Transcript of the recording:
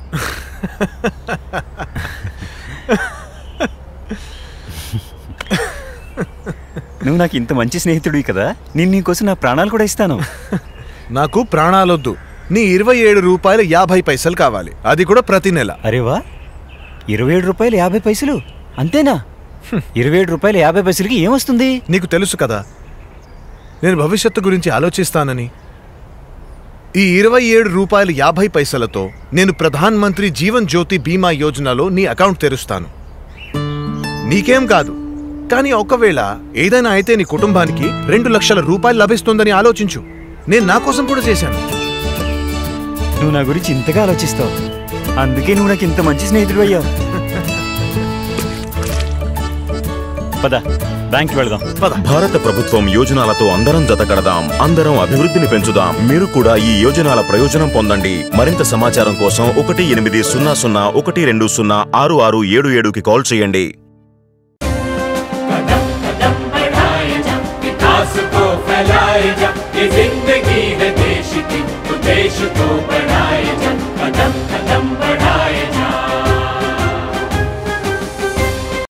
నువ్వు నాకు ఇంత మంచి స్నేహితుడివి కదా నేను నీకోసం నా ప్రాణాలు కూడా ఇస్తాను నాకు ప్రాణాలొద్దు నీ ఇరవై ఏడు రూపాయలు యాభై పైసలు కావాలి అది కూడా ప్రతి నెల అరే వా ఇరవై ఏడు రూపాయలు యాభై పైసలు అంతేనా ఇరవై ఏడు రూపాయలు యాభై పైసలకి ఏమొస్తుంది నీకు తెలుసు కదా నేను భవిష్యత్తు గురించి ఆలోచిస్తానని ఈ ఇరవై ఏడు రూపాయలు యాభై పైసలతో నేను ప్రధాన్ మంత్రి జీవన్ జ్యోతి బీమా యోజనలో నీ అకౌంట్ తెరుస్తాను నీకేం కాదు కానీ ఒకవేళ ఏదైనా అయితే నీ కుటుంబానికి రెండు లక్షల రూపాయలు లభిస్తుందని ఆలోచించు నేను నా కోసం కూడా చేశాను నువ్వు నా గురించి ఇంతగా ఆలోచిస్తావు అందుకే నువ్వు నాకు ఇంత మంచి స్నేహితుడు అయ్యావు పద బ్యాంక్కి వెళదాం భారత ప్రభుత్వం యోజనాలతో అందరం జతకడదాం అందరం అభివృద్ధిని పెంచుదాం మీరు కూడా ఈ యోజనాల ప్రయోజనం పొందండి మరింత సమాచారం కోసం ఒకటి ఎనిమిది సున్నా సున్నా ఒకటి రెండు సున్నా ఆరు ఆరు ఏడు ఏడుకి కాల్ చేయండి विकास को फैलाए जा ये जिंदगी